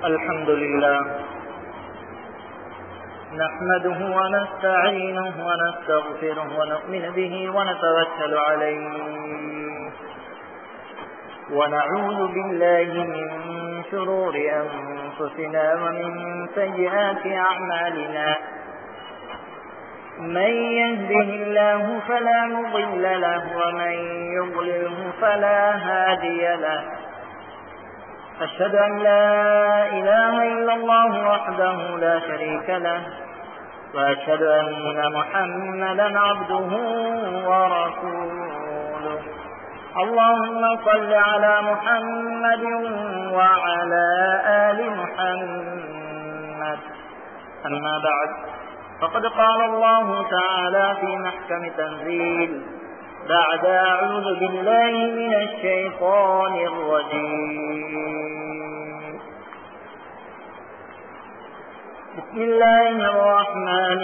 الحمد لله نحمده ونستعينه ونستغفره ونؤمن به ونتوكل عليه ونعوذ بالله من شرور أنفسنا ومن سيئات أعمالنا من يهده الله فلا مضل له ومن يضلله فلا هادي له أشهد أن لا إله إلا الله وحده لا شريك له وأشهد أن محمدا عبده ورسوله اللهم صل على محمد وعلى آل محمد أما بعد فقد قال الله تعالى في محكم تنزيل بعد أعوذ بالله من الشيطان الرجيم بسم الله الرحمن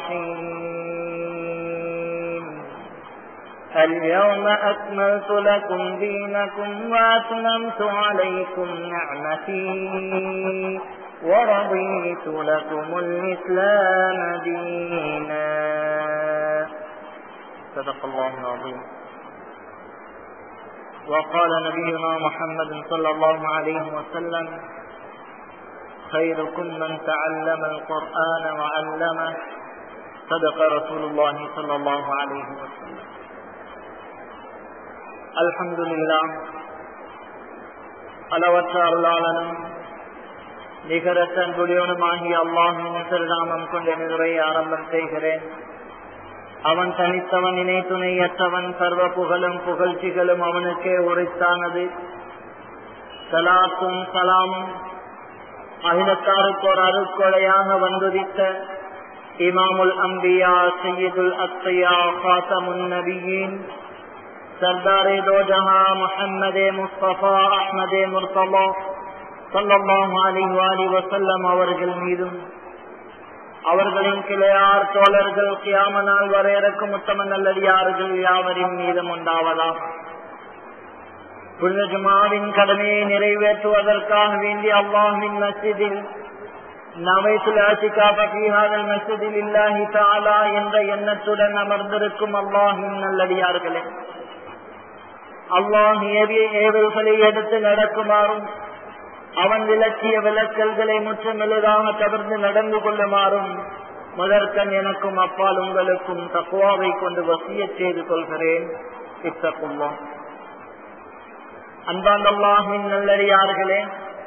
الرحيم اليوم أكملت لكم دينكم وأتممت عليكم نعمتي ورضيت لكم الإسلام دينا صدق الله العظيم وقال نبينا محمد صلى الله عليه وسلم خيركم من تعلم القرآن وعلمه صدق رسول الله صلى الله عليه وسلم الحمد لله அளவற்ற அருளாளனும் நிகரத்த அன்புடையவனுமாகிய அல்லாஹின் திருநாமம் கொண்ட நிறுவை ஆரம்பம் செய்கிறேன் அவன் தனித்தவன் இணை துணையற்றவன் சர்வ புகழும் புகழ்ச்சிகளும் அவனுக்கே உரைத்தானது சலாத்தும் சலாமும் அகிலத்தாருக்கு ஒரு அருக்கொலையாக வந்துதித்த இமாமுல் அம்பியா சையீதுல் அத்தையா ஃபாத்தமுன் நபியின் சர்தாரே தோஜஹா முஹம்மதே முஸ்தபா அஹ்மதே முர்தலா சல்லல்லாஹு அலைஹி வாலி வஸல்லம் அவர்கள் மீதும் அவர்களின் கிளையார் தோழர்கள் கியாமனால் வரையறுக்கும் உத்தம நல்லடியார்கள் யாவரின் மீதும் உண்டாவதா புனித ஜுமாவின் கடமையை நிறைவேற்றுவதற்காக வேண்டிய அல்லாஹின் மஸ்ஜிதில் நவைசுல் ஆசிகா பகீஹாதல் மஸ்ஜிதில் இல்லாஹி தாலா என்ற எண்ணத்துடன் அமர்ந்திருக்கும் அல்லாஹின் நல்லடியார்களே அல்லாஹ் ஏவிய ஏவல்களை எடுத்து நடக்குமாறும் அவன் விளக்கிய விளக்கல்களை முற்றமெளிதாக தவிர்த்து நடந்து கொள்ளுமாறும் முதற்கண் எனக்கும் அப்பால் உங்களுக்கும் தக்குவாவை கொண்டு வசிய செய்து கொள்கிறேன் இத்தக்குள்ளோம் அன்பாந்தல்லாஹின் நல்லறியார்களே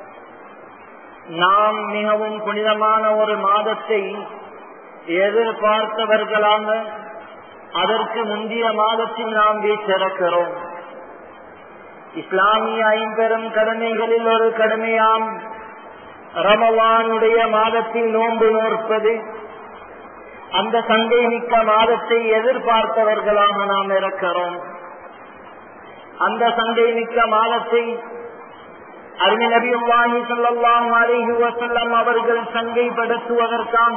நாம் மிகவும் புனிதமான ஒரு மாதத்தை எதிர்பார்த்தவர்களாக அதற்கு முந்தைய மாதத்தில் நாம் வீச்சிறக்கிறோம் இஸ்லாமிய ஐம்பெரும் கடமைகளில் ஒரு கடமையாம் ரமவானுடைய மாதத்தில் நோன்பு நோற்பது அந்த சங்கை மிக்க மாதத்தை எதிர்பார்த்தவர்களாக நாம் இருக்கிறோம் அந்த சங்கை மிக்க மாதத்தை அருமை நபியுல்லாஹி சொல்லலாம் அலிஹி வசல்லம் அவர்கள் சங்கைப்படுத்துவதற்காக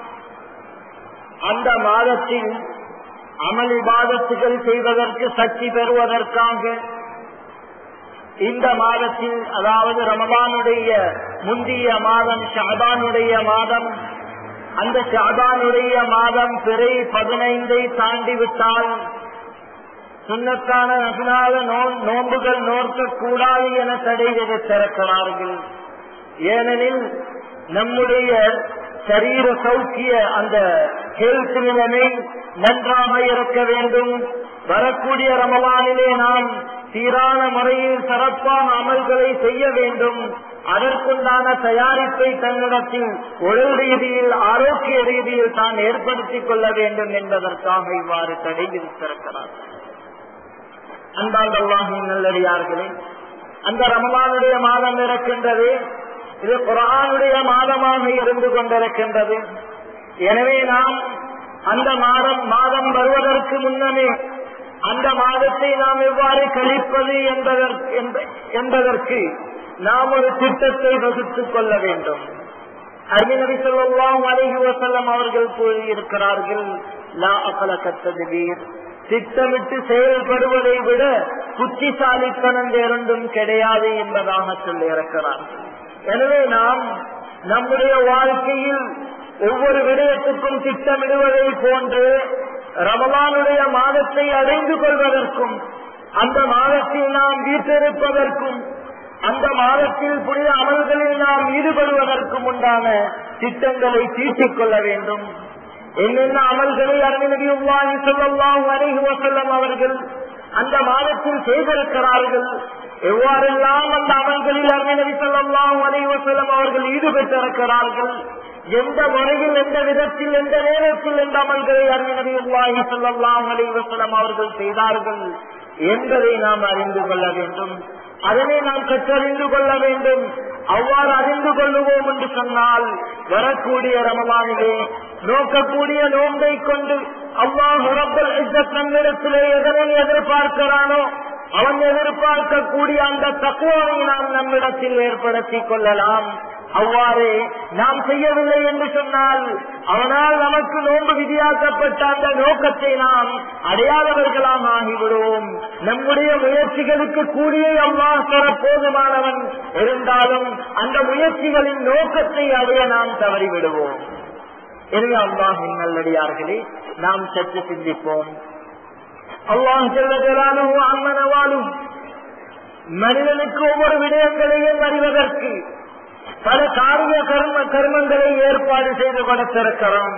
அந்த மாதத்தில் அமல் இபாதத்துகள் செய்வதற்கு சக்தி பெறுவதற்காக இந்த மாதத்தில் அதாவது ரமபானுடைய முந்திய மாதம் ஷாபானுடைய மாதம் அந்த ஷாபானுடைய மாதம் பிறை பதினைந்தை தாண்டி விட்டால் சுண்ணத்தான நபினால நோன்புகள் நோக்க கூடாது என தடை விதித்திருக்கிறார்கள் ஏனெனில் நம்முடைய சரீர சௌக்கிய அந்த ஹெல்த் நிலைமை நன்றாக இருக்க வேண்டும் வரக்கூடிய ரமலானிலே நாம் சீரான முறையில் சிறப்பான அமல்களை செய்ய வேண்டும் அதற்குண்டான தயாரிப்பை தன்னிடத்தில் உடல் ரீதியில் ஆரோக்கிய ரீதியில் தான் ஏற்படுத்திக் கொள்ள வேண்டும் என்பதற்காக இவ்வாறு தடை விதித்திருக்கிறார் அன்பாந்தல்லாஹின் நல்லடியார்களே அந்த ரமலானுடைய மாதம் இருக்கின்றது இது குரானுடைய மாதமாக இருந்து கொண்டிருக்கின்றது எனவே நாம் அந்த மாதம் மாதம் வருவதற்கு முன்னமே அந்த மாதத்தை நாம் எவ்வாறு கழிப்பது என்பதற்கு நாம் ஒரு திட்டத்தை வகுத்துக் கொள்ள வேண்டும் அருமிநபி சொல்லலாம் அழகி வசல்லம் அவர்கள் கூறியிருக்கிறார்கள் லா அகல கத்ததுவீர் திட்டமிட்டு செயல்படுவதை விட புத்திசாலித்தனம் வேறொன்றும் கிடையாது என்பதாக சொல்லி இருக்கிறார் எனவே நாம் நம்முடைய வாழ்க்கையில் ஒவ்வொரு விடயத்துக்கும் திட்டமிடுவதை போன்று ரமலானுடைய மாதத்தை அடைந்து கொள்வதற்கும் அந்த மாதத்தில் நாம் வீட்டிருப்பதற்கும் அந்த மாதத்தில் புனித அமல்களில் நாம் ஈடுபடுவதற்கும் உண்டான திட்டங்களை தீட்டிக் கொள்ள வேண்டும் என்னென்ன அமல்களை அறிநபியுல்லாஹி சொல்லலாம் அலைஹி வசல்லம் அவர்கள் அந்த மாதத்தில் செய்திருக்கிறார்கள் எவ்வாறெல்லாம் அந்த அமல்களில் அறிநபி சொல்லலாம் அலைஹி வசல்லம் அவர்கள் ஈடுபட்டிருக்கிறார்கள் எந்த முறையில் எந்த விதத்தில் எந்த நேரத்தில் எந்த அமல்களை அறிநபியுல்லாஹி சொல்லலாம் அலைஹி வசல்லம் அவர்கள் செய்தார்கள் என்பதை நாம் அறிந்து கொள்ள வேண்டும் அதனை நாம் கற்றறிந்து கொள்ள வேண்டும் அவ்வாறு அறிந்து கொள்ளுவோம் என்று சொன்னால் வரக்கூடிய ரமலானிலே நோக்கக்கூடிய நோன்பை கொண்டு அல்லாஹ் ரப்பல் இஸ்ஸத் நம்மிடத்திலே எதனை எதிர்பார்க்கிறானோ அவன் எதிர்பார்க்கக்கூடிய அந்த தக்குவாவை நாம் நம்மிடத்தில் ஏற்படுத்திக் கொள்ளலாம் அவ்வாறு நாம் செய்யவில்லை என்று சொன்னால் அவனால் நமக்கு நோன்பு விதியாக்கப்பட்ட அந்த நோக்கத்தை நாம் அடையாதவர்களாம் ஆகிவிடுவோம் நம்முடைய முயற்சிகளுக்கு கூடிய அல்லாஹ் தர போதுமானவன் இருந்தாலும் அந்த முயற்சிகளின் நோக்கத்தை அடைய நாம் தவறிவிடுவோம் எனவே அல்லாஹின் நல்லடியார்களே நாம் சற்று சிந்திப்போம் அல்லாஹ் செல்ல ஜலாலும் அம்மனவாலும் மனிதனுக்கு ஒவ்வொரு விடயங்களையும் அறிவதற்கு பல காரிய கர்ம கர்மங்களை ஏற்பாடு செய்து கொடுத்திருக்கிறான்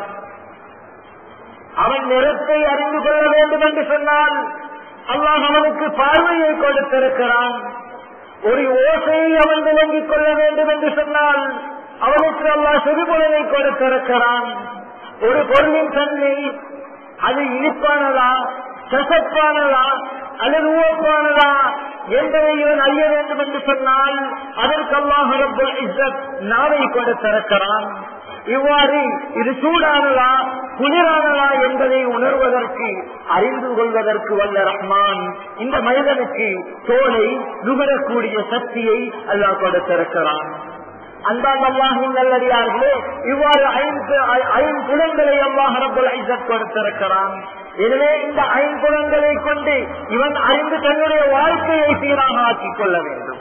அவன் நிறத்தை அறிந்து கொள்ள வேண்டும் என்று சொன்னால் அல்லாஹ் அவனுக்கு பார்வையை கொடுத்திருக்கிறான் ஒரு ஓசையை அவன் விளங்கிக் கொள்ள வேண்டும் என்று சொன்னால் அவனுக்கு அல்லாஹ் செவிபுலனை கொடுத்திருக்கிறான் ஒரு பொருளின் தன்மை அது இனிப்பானதா கசப்பானதா அல்லது உவப்பானதா என்பதை இவன் அறிய வேண்டும் என்று சொன்னால் அதற்கு அல்லாஹ் ரப்பல் இஸ்ஸத் நாவை கொடுத்திருக்கிறான் இவ்வாறு இது சூடானதா குளிரானதா என்பதை உணர்வதற்கு அறிந்து கொள்வதற்கு வல்ல ரஹ்மான் இந்த மனிதனுக்கு தோலை நுகரக்கூடிய சக்தியை அல்லாஹ் கொடுத்திருக்கிறான் அன்பான் அல்லாஹின் நல்லடியார்களே இவ்வாறு ஐந்து ஐம்புலங்களை அல்லாஹ் ரப்பல் ஐசத் கொடுத்திருக்கிறான் எனவே இந்த ஐம்புலங்களை கொண்டு இவன் அறிந்து தன்னுடைய வாழ்க்கையை சீராக ஆக்கிக் கொள்ள வேண்டும்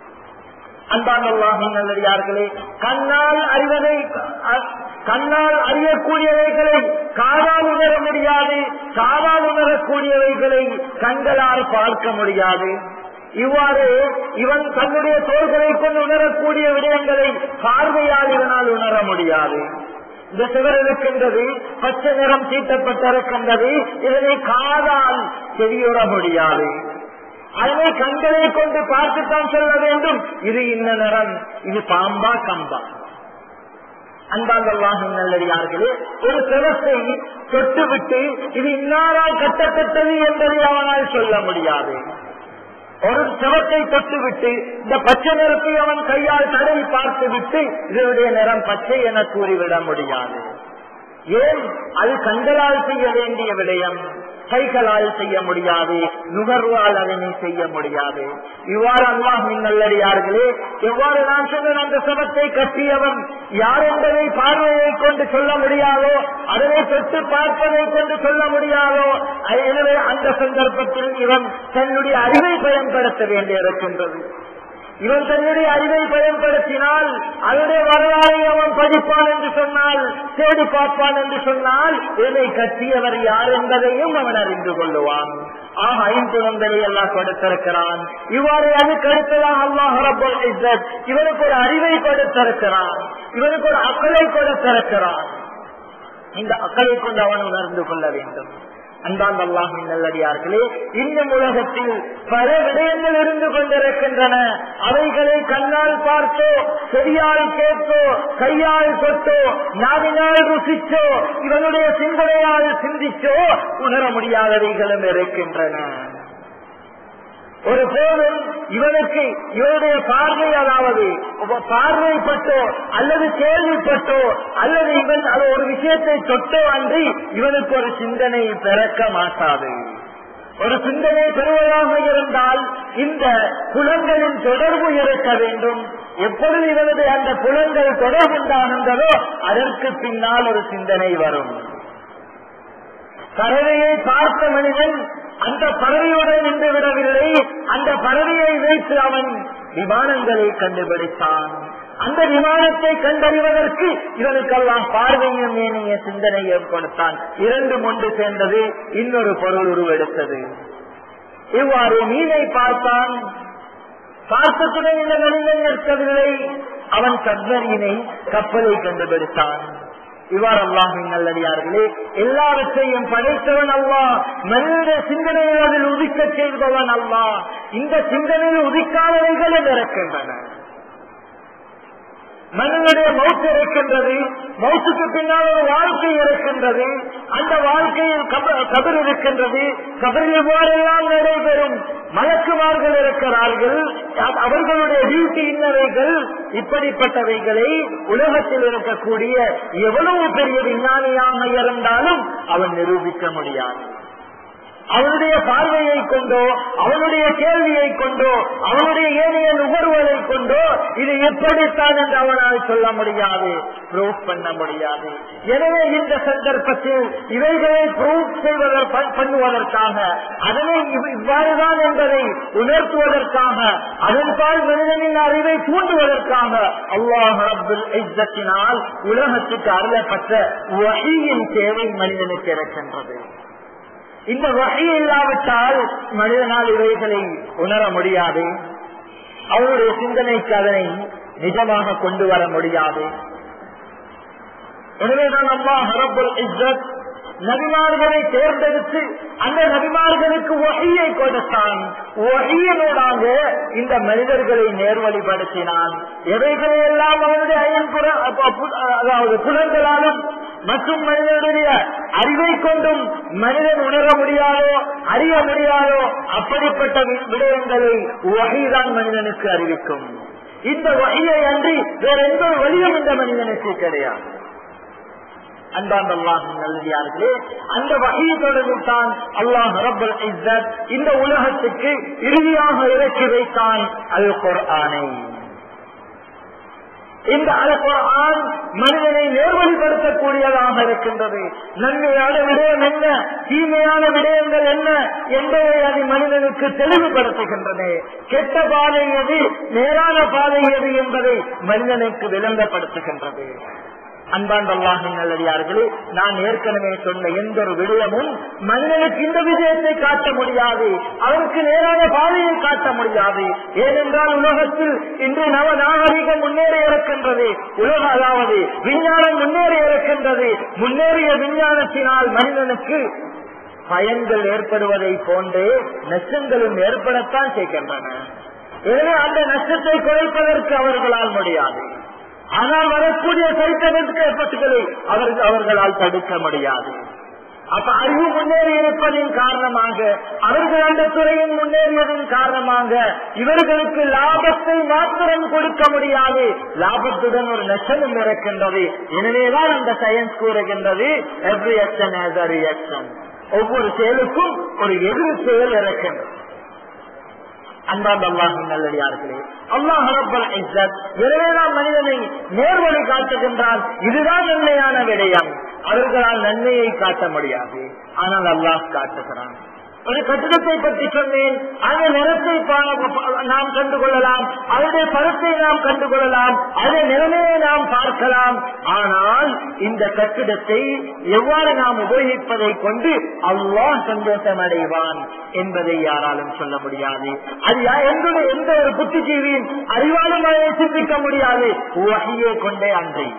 அன்பான் அல்லாஹின் நல்லடியார்களே கண்ணால் அறிவதை கண்ணால் அறியக்கூடியவைகளை காதால் உணர முடியாது காதால் உணரக்கூடியவைகளை கண்களால் பார்க்க முடியாது இவ்வாறு இவன் தன்னுடைய தோள்களை கொண்டு உணரக்கூடிய விடயங்களை பார்வையால் இவனால் உணர முடியாது இந்த சிவர் இருக்கின்றது பச்சை நிறம் தீட்டப்பட்டிருக்கின்றது இதனை காதால் செவியுற முடியாது அதனை கண்களை கொண்டு பார்த்துத்தான் சொல்ல வேண்டும் இது இன்ன நிறம் இது பாம்பா கம்பா அன்பாங்கல்லாக நல்லடியார்களே ஒரு சிவத்தை தொட்டுவிட்டு இது இன்னாரால் கட்டப்பட்டது என்பதை அவனால் சொல்ல முடியாது ஒரு சிவத்தை தொட்டுவிட்டு இந்த பச்சை நிறத்தை அவன் கையால் தடவி பார்த்து விட்டு இதனுடைய நிறம் பச்சை என கூறிவிட முடியாது ஏன் அது கண்களால் செய்ய வேண்டிய விடயம் கைகளால் செய்ய முடியாது நுகர்வால் அதனை செய்ய முடியாது இவ்வாறு அல்லாஹின் நல்லடியார்களே எவ்வாறு நான் சொன்ன அந்த சபத்தை கட்டியவன் யார் என்பதை பார்வையை கொண்டு சொல்ல முடியாதோ அதனை தொட்டு பார்ப்பதை கொண்டு சொல்ல முடியாதோ எனவே அந்த சந்தர்ப்பத்தில் இவன் தன்னுடைய அறிவை பயன்படுத்த வேண்டியிருக்கின்றது இவன் தன்னுடைய அறிவை பயன்படுத்தினால் அதனுடைய வரலாறை அவன் படிப்பான் என்று சொன்னால் தேடி பார்ப்பான் என்று சொன்னால் இதனை கட்டியவர் யார் என்பதையும் அவன் அறிந்து கொள்ளுவான் ஆக ஐம்புலங்களை எல்லாம் கொடுத்திருக்கிறான் இவ்வாறு அதுக்கு அடுத்ததாக அல்லாஹ் ரப்பல் இஸ்ஸத் இவனுக்கு ஒரு அறிவை கொடுத்திருக்கிறான் இவனுக்கு ஒரு அக்கலை கொடுத்திருக்கிறான் இந்த அக்களை கொண்டு அவன் உணர்ந்து கொள்ள வேண்டும் அன்பான் அல்லாஹின் நல்லடியார்களே இன்னும் உலகத்தில் பல விடயங்கள் இருந்து கொண்டிருக்கின்றன அவைகளை கண்ணால் பார்த்தோ செடியால் கேட்டோ கையால் தொட்டோ நாவினால் ருசிச்சோ இவனுடைய சிந்தனையால் சிந்திச்சோ உணர முடியாதவைகளும் இருக்கின்றன ஒரு போதும் இவனுக்கு இவனுடைய பார்வை அதாவது பார்வைப்பட்டோ அல்லது கேள்விப்பட்டோ அல்லது இவன் அது ஒரு விஷயத்தை தொட்டோ அன்றி இவனுக்கு ஒரு சிந்தனை பிறக்க மாட்டாது ஒரு சிந்தனை பெறுவதாக இருந்தால் இந்த புலன்களின் தொடர்பு இருக்க வேண்டும் எப்பொழுது இவனது அந்த புலன்கள் தொடர்புண்டாகின்றதோ அதற்கு பின்னால் ஒரு சிந்தனை வரும் பறவையை பார்த்த மனிதன் அந்த பறவையுடன் நின்று விடவில்லை அந்த பறவையை வைத்து அவன் விமானங்களை கண்டுபிடித்தான் அந்த விமானத்தை கண்டறிவதற்கு இவனுக்கெல்லாம் பார்வையும் ஏனைய சிந்தனையும் கொடுத்தான் இரண்டும் ஒன்று சேர்ந்தது இன்னொரு பொருள் உருவெடுத்தது இவ்வாறு மீனை பார்த்தான் பார்த்தத்துடன் இந்த மனிதன் நிற்கவில்லை அவன் சப்மரீனை கப்பலை கண்டுபிடித்தான் இவ்வாறு அல்லாஹின் நல்லடியார்களே எல்லாவற்றையும் படைத்தவன் அல்லா மனித சிந்தனையை அதில் உதிக்க செய்தவன் அல்லா இந்த சிந்தனையில் உதிக்காதவைகள் இருக்கின்றன மனிதனுடைய மௌத்து இருக்கின்றது மௌத்துக்கு பின்னால் ஒரு வாழ்க்கை இருக்கின்றது அந்த வாழ்க்கையில் கபர் இருக்கின்றது கபரில் எவ்வாறெல்லாம் நடைபெறும் மலக்குமார்கள் இருக்கிறார்கள் அவர்களுடைய டியூட்டி இன்னவைகள் இப்படிப்பட்டவைகளை உலகத்தில் இருக்கக்கூடிய எவ்வளவு பெரிய விஞ்ஞானியாக இருந்தாலும் அவன் நிரூபிக்க முடியாது அவனுடைய பார்வையை கொண்டோ அவனுடைய கேள்வியை கொண்டோ அவனுடைய ஏனைய நுகர்வுகளை கொண்டோ இது எப்படித்தான் என்று அவனால் சொல்ல முடியாது ப்ரூவ் பண்ண முடியாது எனவே இந்த சந்தர்ப்பத்தில் இவைகளை ப்ரூவ் செய்வதற்கு பண்ணுவதற்காக அதனை இவ்வாறுதான் என்பதை உணர்த்துவதற்காக அதன்பால் மனிதனின் அறிவை தூண்டுவதற்காக அல்லாஹ் அப்துல் இஸ்ஸத்தினால் உலகத்துக்கு அருளப்பட்ட வகையின் தேவை மனிதனுக்கு இருக்கின்றது இந்த வகை இல்லாவிட்டால் மனிதனால் இவைகளை உணர முடியாது அவருடைய சிந்தனைக்கு அதனை நிஜமாக கொண்டு வர முடியாது எனவேதான் அம்மா ஹரபுல் இஸ்ஸத் நபிமார்களை தேர்ந்தெடுத்து அந்த நபிமார்களுக்கு ஒகையை கொடுத்தான் ஒகையினோடாக இந்த மனிதர்களை நேர்வழிப்படுத்தினான் எவைகளை எல்லாம் அவனுடைய அயன்புற அதாவது புலங்களாலும் மற்றும் மனிதனுடைய அறிவை கொண்டும் மனிதன் உணர முடியாதோ அறிய முடியாதோ அப்படிப்பட்ட விடயங்களை வகைதான் மனிதனுக்கு அறிவிக்கும் இந்த வகையை அன்றி வேற எந்த வழியும் இந்த மனிதனுக்கு கிடையாது அன்பான் அல்லாஹின் நல்லடியார்களே அந்த வகையை தொடர்ந்துதான் அல்லாஹ் ரப்பல் இஸ்ஸத் இந்த உலகத்துக்கு இறுதியாக இறக்கி வைத்தான் அல் குர்ஆனை இந்த அல்குர்ஆன் மனிதனை நேர்வழிப்படுத்தக்கூடியதாக இருக்கின்றது நன்மையான விடயம் என்ன தீமையான விடயங்கள் என்ன என்பதை அது மனிதனுக்கு தெளிவுபடுத்துகின்றது கெட்ட பாதை எது நேரான பாதை எது என்பதை மனிதனுக்கு விளங்கப்படுத்துகின்றது அன்பான் அல்லாஹின் நல்லடியார்களே நான் ஏற்கனவே சொன்ன எந்த ஒரு விடயமும் மனிதனுக்கு இந்த விஜயத்தை காட்ட முடியாது அவருக்கு நேரான பாதையை காட்ட முடியாது ஏனென்றால் உலகத்தில் இன்று நவ நாகரிகம் முன்னேறி இருக்கின்றது உலக அதாவது விஞ்ஞானம் முன்னேறி இருக்கின்றது முன்னேறிய விஞ்ஞானத்தினால் மனிதனுக்கு பயன்கள் ஏற்படுவதை போன்றே நஷ்டங்களும் ஏற்படத்தான் செய்கின்றன எனவே அந்த நஷ்டத்தை குறைப்பதற்கு அவர்களால் முடியாது ஆனால் வரக்கூடிய சைத்தவிற்கு ஏற்பட்டுகளை அவர்கள் அவர்களால் தடுக்க முடியாது அப்ப அறிவு முன்னேறி இருப்பதின் காரணமாக அவர்கள் அந்த துறையின் முன்னேறியதன் காரணமாக இவர்களுக்கு லாபத்தை மாத்திரம் கொடுக்க முடியாது லாபத்துடன் ஒரு நஷ்டமும் இருக்கின்றது எனவேதான் அந்த சயின்ஸ் கூறுகின்றது every action has a reaction ஒவ்வொரு செயலுக்கும் ஒரு எதிர் செயல் இருக்கின்றது அன்பாந்த அல்லாஹின் நல்லடியார்களே அல்லாஹ் ரப்பல் இஸ்ஸத் எனவேதான் மனிதனை நேர்வழி காட்டுகின்றான் இதுதான் நன்மையான விடயம் அவர்களால் நன்மையை காட்ட முடியாது ஆனால் அல்லாஹ் காட்டுகிறான் ஒரு கட்டிடத்தை பற்றி சொன்னேன் அந்த நிறத்தை நாம் கண்டுகொள்ளலாம் அதனுடைய படத்தை நாம் கண்டுகொள்ளலாம் அதனுடைய நிலைமையை நாம் பார்க்கலாம் ஆனால் இந்த கட்டிடத்தை எவ்வாறு நாம் உபயோகிப்பதை கொண்டு அல்லாஹ் சந்தோஷம் அடைவான் என்பதை யாராலும் சொல்ல முடியாது அது எந்த எந்த ஒரு புத்திஜீவியின் அறிவாலும் அதை சிந்திக்க முடியாது வகையை கொண்டே அன்றை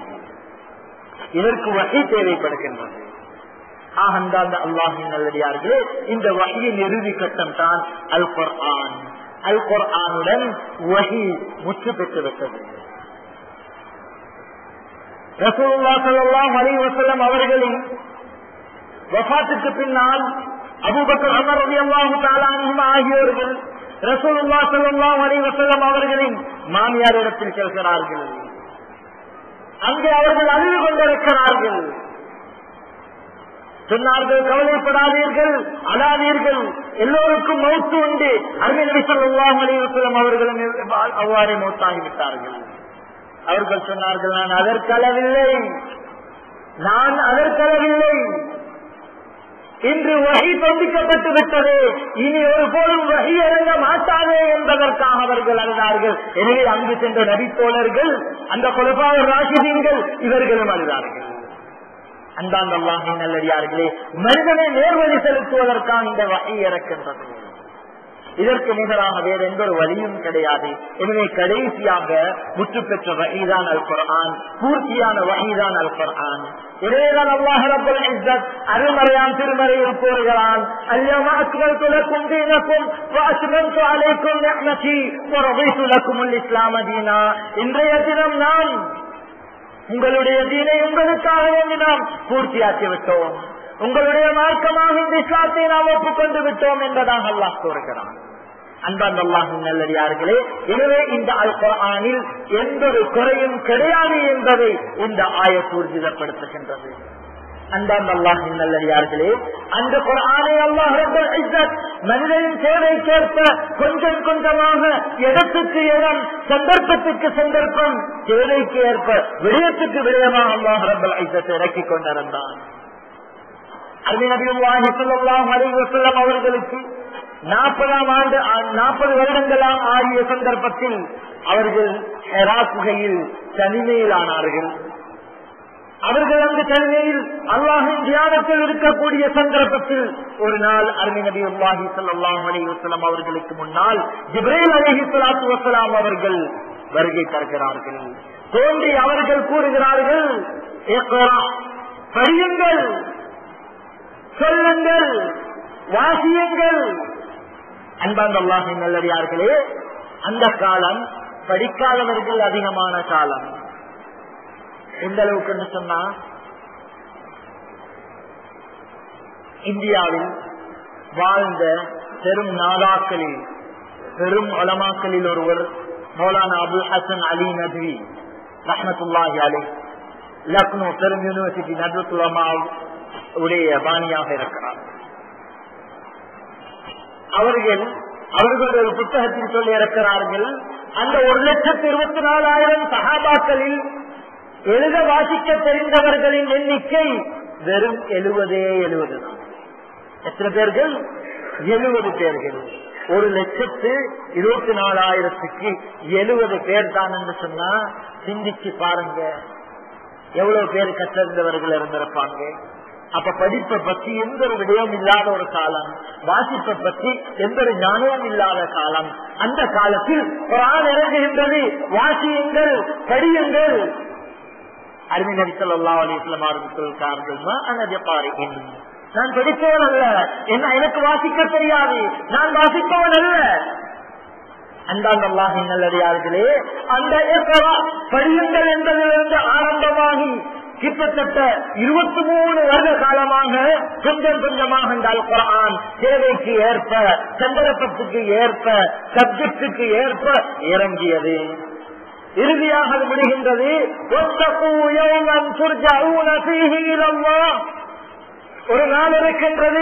இதற்கு வகை தேவைப்படுகின்றது ஆகந்தாந்த அல்லாஹின் நல்லடியார்களே இந்த வகையின் இறுதி கட்டம் தான் அல் குர்ஆன் அல் குர்ஆனுடன் வகி முற்று பெற்று விட்டது ரசூல்லா சல்லாஹ் அலி வசல்லம் அவர்களின் வஃத்துக்கு பின்னால் அபுபக்கர் அமர் அலி அல்லாஹு தாலானும் ஆகியோர்கள் ரசூலுல்லா சல்லாஹ் அலி வசல்லம் அவர்களின் மாமியார் இடத்தில் செல்கிறார்கள் அங்கே அவர்கள் அழுது கொண்டிருக்கிறார்கள் சொன்னார்கள் கவலைப்படாதீர்கள் அழாதீர்கள் எல்லோருக்கும் மௌத்து உண்டு அருமை சொல்லுவாம் அலிவசலம் அவர்களும் அவ்வாறே மௌத்தாகிவிட்டார்கள் அவர்கள் சொன்னார்கள் நான் அதற்களவில்லை நான் அதற்களவில்லை இன்று வகை துண்டிக்கப்பட்டு விட்டது இனி ஒரு போதும் வகை இறங்க மாட்டாதே என்பதற்காக அவர்கள் அழுதார்கள் எனவே அங்கு சென்ற நபித்தோழர்கள் அந்த கொலபாவர் ராசிதீன்கள் இவர்களும் அழுதார்கள் அந்தாந்த அல்லாஹின் நல்லடியார்களே மனிதனை நேர்வழி செலுத்துவதற்கான இந்த வகை இறக்கின்றது இதற்கு நிகராக வேற எந்த ஒரு வழியும் கிடையாது எனவே கடைசியாக முற்று பெற்ற வகைதான் அல் குர்ஆன் பூர்த்தியான வகைதான் அல் குர்ஆன் எனவேதான் அல்லாஹ் ரப்பல் இஸ்ஸத் அருமறையான் திருமறையில் கூறுகிறான் அல்யௌம அக்மல்து லக்கும் தீனக்கும் வ அத்மம்து அலைக்கும் நிஅமதி வ ரضيت லக்கும் அல் இஸ்லாம தீனா இன்றைய தினம் நாம் உங்களுடைய தீனை உங்களுக்காக வேண்டி நாம் பூர்த்தியாக்கி விட்டோம் உங்களுடைய மார்க்கமாக இந்த இஸ்லாத்தை நாம் ஒப்புக்கொண்டு விட்டோம் என்பதாக அல்லாஹ் கூறுகிறான் அன்பான் அல்லாஹின் நல்லடியார்களே எனவே இந்த அல் குர்ஆனில் எந்த ஒரு குறையும் கிடையாது என்பதை இந்த ஆயத் ஊர்ஜிதப்படுத்துகின்றது அன்பான் அல்லாஹின் நல்லடியார்களே அந்த குர்ஆனை அல்லாஹ் ரப்பல் இஸ்ஸத் மனிதனின் தேவைக்கேற்ப கொஞ்சம் கொஞ்சமாக இடத்துக்கு இடம் சந்தர்ப்பத்துக்கு சந்தர்ப்பம் தேவைக்கு ஏற்ப விடயத்துக்கு விடயமாக அல்லாஹ் ரப்பல் இஸ்ஸத் இறக்கிக் கொண்டிருந்தான் அவர்களுக்கு நாற்பதாம் ஆண்டு நாற்பது வருடங்களாம் ஆகிய சந்தர்ப்பத்தில் அவர்கள் ஹெரா குகையில் தனிமையிலானார்கள் அவர்கள் அந்த தனிமையில் அல்லாஹின் தியானத்தில் இருக்கக்கூடிய சந்தர்ப்பத்தில் ஒரு நாள் அருமை நபி அல்லாஹி சல்லாஹ் அலி வசலாம் அவர்களுக்கு முன்னால் ஜிப்ரேல் அலஹி சலாத்து வசலாம் அவர்கள் வருகை தருகிறார்கள் தோன்றி அவர்கள் கூறுகிறார்கள் படியுங்கள் சொல்லுங்கள் வாசியுங்கள் அன்பாந்த அல்லாஹின் நல்லடியார்களே அந்த காலம் படிக்காதவர்கள் அதிகமான காலம் எந்த அளவுக்கு சொன்னா இந்தியாவில் வாழ்ந்த பெரும் நாதாக்களில் பெரும் உலமாக்களில் ஒருவர் மௌலானா அபுல் ஹசன் அலி நத்வி ரஹமத்துல்லாஹி அலி லக்னோ பெரும் யூனிவர்சிட்டி நதுத்துலமா உடைய பாணியாக இருக்கிறார் அவர்கள் அவர்கள் ஒரு புத்தகத்தில் சொல்லி இருக்கிறார்கள் அந்த ஒரு லட்சத்தி இருபத்தி நாலாயிரம் சகாபாக்களில் எழுத வாசிக்க தெரிந்தவர்களின் எண்ணிக்கை வெறும் எழுபதே எழுபது தான் எத்தனை பேர்கள் எழுபது பேர்கள் ஒரு லட்சத்து இருபத்தி நாலாயிரத்துக்கு எழுபது பேர் தான் என்று சொன்னா சிந்திச்சு பாருங்க எவ்வளவு பேர் கற்றிருந்தவர்கள் இருந்திருப்பாங்க அப்ப படிப்பை பத்தி எந்த ஒரு விடயம் இல்லாத ஒரு காலம் வாசிப்பை பற்றி எந்த ஒரு ஞானமும் இல்லாத காலம் அந்த காலத்தில் ஒரு ஆண் இறங்குகின்றது வாசியுங்கள் படியுங்கள் அருமை நடித்தல் அல்லா அலிஸ்லாம் ஆரம்பித்திருக்கார்கள் நான் படிப்பவன் அல்ல என்ன எனக்கு வாசிக்க தெரியாது நான் வாசிப்பவன் அல்ல அந்தாந்த அல்லாஹின் நல்லடியார்களே அந்த படியுங்கள் என்பதிலிருந்து ஆரம்பமாகி கிட்டத்தட்ட இருபத்தி மூணு வருட காலமாக கொஞ்சம் கொஞ்சமாக இந்த குரான் தேவைக்கு ஏற்ப சந்தர்ப்பத்துக்கு ஏற்ப சப்ஜெக்டுக்கு ஏற்ப இறங்கியது இறுதியாக அது முடிகின்றது ஒரு நாள் இருக்கின்றது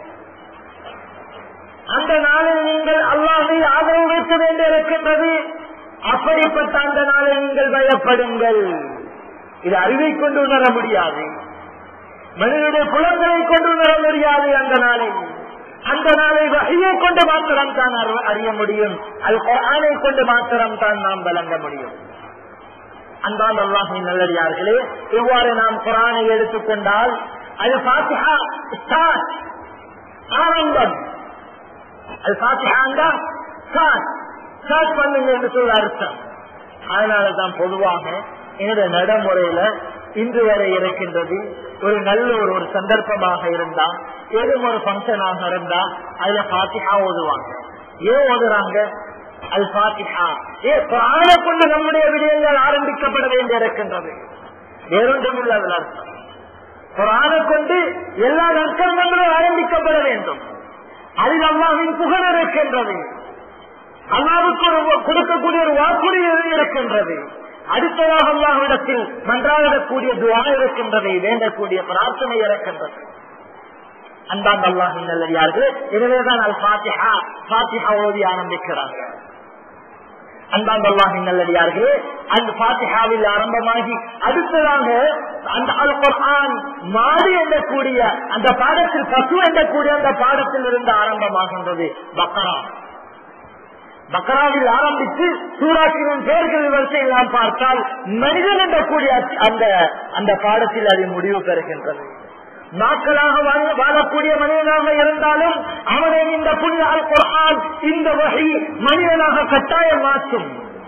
அந்த நாளில் நீங்கள் அல்லாமை ஆதரவு வைக்க வேண்டி இருக்கின்றது அப்படிப்பட்ட அந்த நாளில் நீங்கள் பயப்படுங்கள் இது அறிவை கொண்டு உணர முடியாது மனிதனுடைய புலங்களை கொண்டு உணர முடியாது அந்த நாளை அந்த நாளை வகையை கொண்டு மாத்திரம் தான் அறிய முடியும் அது குரானை கொண்டு மாத்திரம் தான் நாம் வழங்க முடியும் அன்பான் அல்லாஹின் நல்லடியார்களே இவ்வாறு நாம் குரானை எடுத்துக்கொண்டால் அது பாத்திஹா ஸ்டார்ட் ஆரம்பம் அது பாத்திஹாண்டா ஸ்டார்ட் ஸ்டார்ட் பண்ணுங்க என்று சொல்ல அர்த்தம் அதனாலதான் பொதுவாக இந்த நடைமுறையில இன்று வரை இருக்கின்றது ஒரு நல்ல ஒரு ஒரு சந்தர்ப்பமாக இருந்தா ஏதும் ஒரு பங்கனாக இருந்தா அதுல பாத்திஹா ஓதுவாங்க ஏன் ஓதுறாங்க அது பாத்திஹா ஏ பிராண கொண்டு நம்முடைய விடயங்கள் ஆரம்பிக்கப்பட வேண்டி இருக்கின்றது வேறொன்றும் இல்லை அதுல அர்த்தம் பிராண கொண்டு எல்லா நற்கர்மங்களும் ஆரம்பிக்கப்பட வேண்டும் அதில் அல்லாவின் புகழ் இருக்கின்றது அல்லாவுக்கு ஒரு கொடுக்கக்கூடிய ஒரு வாக்குறுதி இருக்கின்றது அடுத்ததாக அல்லாஹ்விடத்தில் மன்றாடக்கூடிய துவா இருக்கின்றது வேண்டக்கூடிய பிரார்த்தனை இருக்கின்றது அன்பான் அல்லாஹின் நல்லடியார்கள் எனவேதான் அல் பாத்திஹா பாத்திஹா ஓதி ஆரம்பிக்கிறாங்க அன்பாந்த அல்லாஹின் நல்லடியார்களே அந்த பாத்திஹாவில் ஆரம்பமாகி அடுத்ததாக அந்த அல் குர்ஆன் மாடு எண்ணக்கூடிய அந்த பாடத்தில் பசு எண்ணக்கூடிய அந்த பாடத்தில் இருந்து ஆரம்பமாகின்றது பக்கரா பக்கராவில் ஆரம்பித்து சூறாக்கின் பெயர்கள் வரிசையில் நாம் பார்த்தால் மனிதன் என்றக்கூடிய அந்த அந்த பாடத்தில் அது முடிவு பெறுகின்றது நாட்களாக வாழ- வாழக்கூடிய மனிதனாக இருந்தாலும் அவனை இந்த புனித அல் குர்ஆன் இந்த வகை மனிதனாக கட்டாயம் மாற்றும்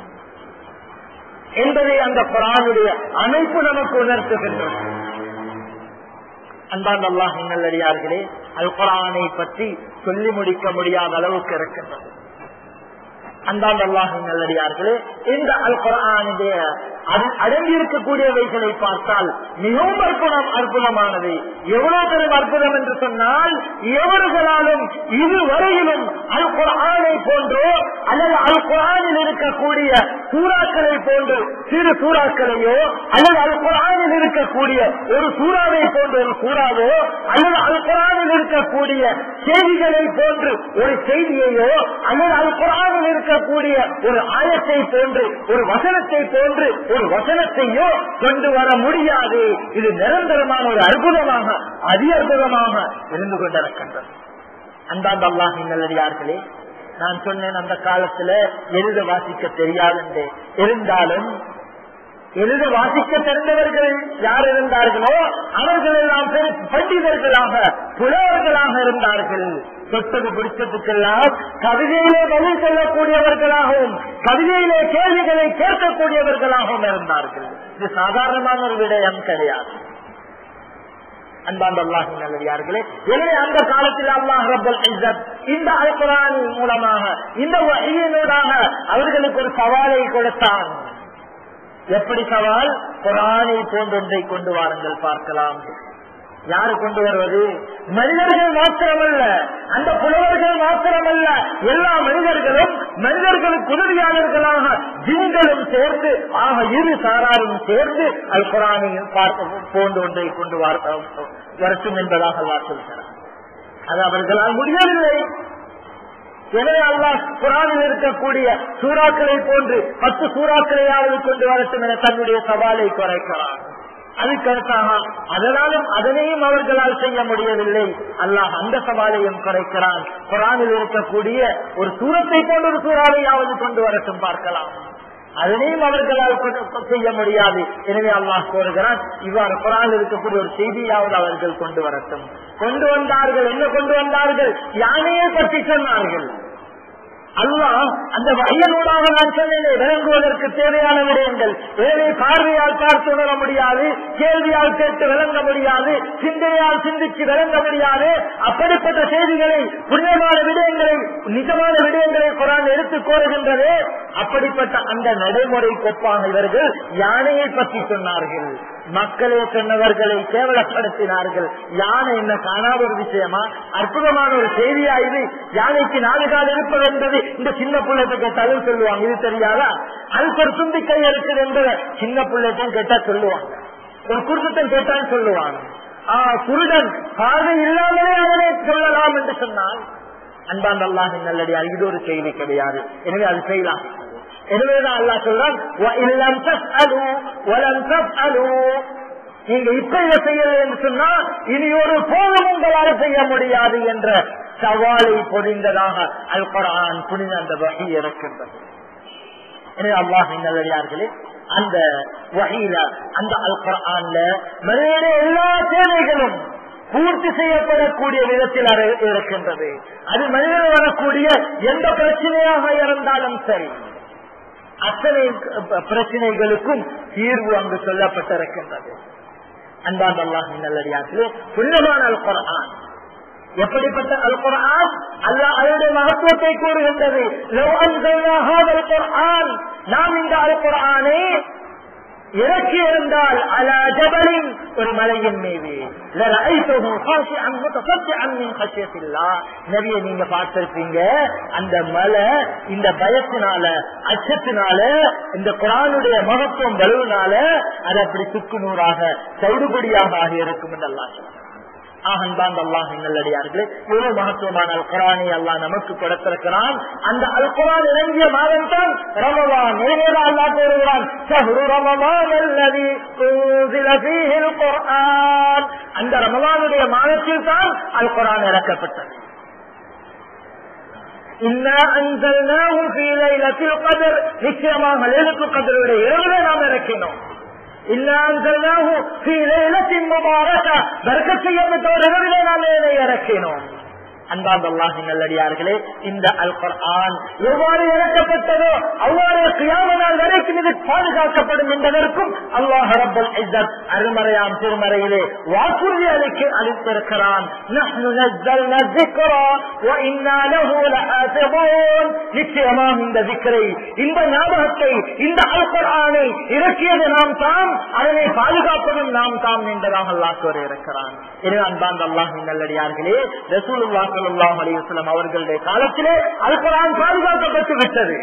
என்பதை அந்த குரானுடைய அமைப்பு நமக்கு உணர்த்துகின்றது அன்பான் அல்லாஹ் நல்லடியார்களே அல் குரானை பற்றி சொல்லி முடிக்க முடியாத அளவுக்கு இருக்கின்றது அன்பான் அல்லாஹ் நல்லடியார்களே இந்த அல் குரானுடைய அடங்கி இருக்கக்கூடியவைகளை பார்த்தால் மிகவும் அற்புதம் அற்புதமானது எவ்வளவு பெரும் அற்புதம் என்று சொன்னால் எவர்களாலும் இதுவரையிலும் அல் குரானை போன்றோ அல்லது அல் குரானில் இருக்கக்கூடிய சூறாக்களை போன்று சிறு சூறாக்களையோ அல்லது அல் குரானில் இருக்கக்கூடிய ஒரு சூறாவை போன்ற ஒரு சூறாவோ அல்லது அல் குரானில் இருக்கக்கூடிய செய்திகளை போன்று ஒரு செய்தியையோ அல்லது அல் குரானில் இருக்கக்கூடிய ஒரு ஆயத்தை போன்று ஒரு வசனத்தை போன்று ஒரு வசனத்தையோ கொண்டு வர முடியாது இது நிரந்தரமான ஒரு அற்புதமாக அதி அற்புதமாக இருந்து கொண்டிருக்கின்றது அந்தாந்த அல்லாஹின் நல்லடியார்களே நான் சொன்னேன் அந்த காலத்துல எழுத வாசிக்க தெரியாது இருந்தாலும் எழுத வாசிக்க தெரிந்தவர்கள் யார் இருந்தார்களோ அவர்கள் எல்லாம் பெரும் பண்டிதர்களாக புலவர்களாக இருந்தார்கள் தொட்டது பிடிச்சதுக்கெல்லாம் கவிதையிலே பதில் சொல்லக்கூடியவர்களாகவும் கவிதையிலே கேள்விகளை கேட்கக்கூடியவர்களாகவும் இருந்தார்கள் இது சாதாரணமான ஒரு விடயம் கிடையாது அன்பாந்த அல்லாஹின் நல்லடியார்களே எனவே அந்த காலத்தில் அல்லாஹ் ரப்பல் இஸ்ஸத் இந்த அல்குரான் மூலமாக இந்த வகையினூடாக அவர்களுக்கு ஒரு சவாலை கொடுத்தான் எப்படி சவால் குரானை போன்றொன்றை கொண்டு வாருங்கள் பார்க்கலாம் யாரு கொண்டு வருவது மனிதர்கள் மாத்திரமல்ல அந்த புலவர்கள் மாத்திரமல்ல எல்லா மனிதர்களும் மனிதர்களுக்கு உதவியாளர்களாக ஜின்களும் சேர்ந்து ஆக இரு சாராரும் சேர்ந்து அல் குரானையும் பார்க்க போன்ற ஒன்றை கொண்டு வார்த்த- வரட்டும் என்பதாக அல்லாஹ் சொல்கிறார் அது அவர்களால் முடியவில்லை எனவே அல்லாஹ் குரானில் இருக்கக்கூடிய சூறாக்களை போன்று பத்து சூறாக்களையாவது கொண்டு வரட்டும் என தன்னுடைய சவாலை குறைக்கிறார் அதுக்கடுத்தாக அதனாலும் அதனையும் அவர்களால் செய்ய முடியவில்லை அல்லாஹ் அந்த சவாலையும் குறைக்கிறான் குரானில் இருக்கக்கூடிய ஒரு சூரத்தை போன்ற ஒரு சூறாவையாவது கொண்டு வரட்டும் பார்க்கலாம் அதனையும் அவர்களால் கொண்டு- செய்ய முடியாது எனவே அல்லாஹ் கோருகிறான் இவ்வாறு குரானில் இருக்கக்கூடிய ஒரு செய்தியாவது அவர்கள் கொண்டு வரட்டும் கொண்டு வந்தார்கள் என்ன கொண்டு வந்தார்கள் யானையை பற்றி சொன்னார்கள் அல்லாஹ் அந்த வகையனூடாக நான் சொன்னேனே விளங்குவதற்கு தேவையான விடயங்கள் வேலை பார்வையால் பார்த்து உணர முடியாது கேள்வியால் கேட்டு விளங்க முடியாது சிந்தனையால் சிந்திச்சு விளங்க முடியாது அப்படிப்பட்ட செய்திகளை புண்ணியமான விடயங்களை நிஜமான விடயங்களை குரான் எடுத்துக் கோருகின்றது அப்படிப்பட்ட அந்த நடைமுறை கொப்பாக இவர்கள் யானையை பற்றி சொன்னார்கள் மக்களே சொன்னவர்களை கேவலப்படுத்தினார்கள் யானை என்ன காணாத ஒரு விஷயமா அற்புதமான ஒரு செய்தியா இது யானைக்கு நாலு கால் இருப்பது என்பது இந்த சின்ன பிள்ளைகிட்ட கேட்டாலும் சொல்லுவாங்க இது தெரியாதா அதுக்கு ஒரு தும்பி கை இருக்குது என்பதை சின்ன பிள்ளைட்டும் கேட்டா சொல்லுவாங்க ஒரு குருத்தம் கேட்டாலும் சொல்லுவாங்க ஆ குருடன் பார்வை இல்லாமலே அவனை சொல்லலாம் என்று சொன்னால் அன்பான் அல்லாஹ் நல்லடியார் இது ஒரு செய்தி கிடையாது எனவே அது செய்யலாம் எனவேதான் அல்லாஹ் சொல்றான் "வஇல்லம் தஃஅலு வலம் தஃஅலு." நீங்க இப்ப இதை செய்யல என்று சொன்னா இனி ஒரு போதும் உங்களால் செய்ய முடியாது என்ற சவாலை பொழிந்ததாக அல் குரான் புனித அந்த வகை இருக்கின்றது எனவே அல்லாஹ் நல்லடியார்களே அந்த வகையில அந்த அல் குரான்ல மனிதனுடைய எல்லா தேவைகளும் பூர்த்தி செய்யப்படக்கூடிய விதத்தில் அது இருக்கின்றது அது மனிதன் வரக்கூடிய எந்த பிரச்சனையாக இருந்தாலும் சரி அத்தனை பிரச்சனைகளுக்கும் தீர்வு அங்கு சொல்லப்பட்டிருக்கின்றது அன்பான் அல்லாஹ் நல்லடியார்களே புனிதமான அல் குரான் எப்படிப்பட்ட அல் குரான் அல்லாஹ் அதனுடைய மகத்துவத்தை கூறுகின்றது லவ் அன்சல்னா ஹாதல் குர்ஆன் நாம் இந்த அல் குர்ஆனை இறக்கி இருந்தால் அலா ஜபலின் ஒரு மலையின் மீது لرأيته خاشعا متصدعا من خشية الله நபியை நீங்க பார்த்திருப்பீங்க அந்த மலை இந்த பயத்தினால அச்சத்தினால இந்த குரானுடைய மகத்துவம் வலுவினால அது அப்படி சுக்குநூறாக சவுடுபடியாக ஆகி இருக்கும் என்று அல்லாஹ் சொல்றான். ஆகன்தான் அல்லாஹ் நல்லடியார்களே இவ்வளவு மகத்துவமான அல் குரானை அல்லாஹ் நமக்கு கொடுத்திருக்கிறான் அந்த அல் குரான் இறங்கிய மாதம் தான் ரமவான் நிறைவேற அல்லாஹ் கூறுகிறான் ஷஹ்ரு ரமவான் அல்லதி உன்சில ஃபீஹில் குர்ஆன் அந்த ரமவானுடைய மாதத்தில் தான் அல் குரான் இறக்கப்பட்டது இன்னா அன்சல்னாஹு ஃபீ லைலத்தில் கத்ர் நிச்சயமாக லைலத்துல் கத்ருடைய இரவிலே நாம் இறக்கினோம் இன்னா அன்சல்னாஹு ஃபீ லைலத்தின் முபாரக பரக்கத் செய்யப்பட்ட ஒரு இரவிலே நாம் இதை இறக்கினோம் அன்பாந்த அல்லாஹி நல்லடியார்களே இந்த அல் குர்ஆன் எவ்வாறு இறக்கப்பட்டதோ அவ்வாறு கியாம நாள் வரைக்கும் இது பாதுகாக்கப்படும் என்பதற்கும் அல்லாஹ் ரப்பல் இஸ்ஸத் அருமறையாம் திருமறையிலே வாக்குறுதி அளிக்க அளித்திருக்கிறான் நஹ்னு நஸ்ஸல்னா الذِّكْرَ وَإِنَّا لَهُ لَحَافِظُونَ நிச்சயமாக இந்த திக்கரை இந்த ஞாபகத்தை இந்த அல் குர்ஆனை இறக்கியது நாம் தாம் அதனை பாதுகாப்பதும் நாம் தாம் என்பதாக அல்லாஹ் கூறியிருக்கிறான் எனவே அன்பாந்த அல்லாஹின் நல்லடியார்களே ரசூலுல்லாஹ் ஸல்லல்லாஹு அலைஹி வஸல்லம் அவர்களுடைய காலத்திலே அல் குர்ஆன் பாதுகாக்கப்பட்டு விட்டது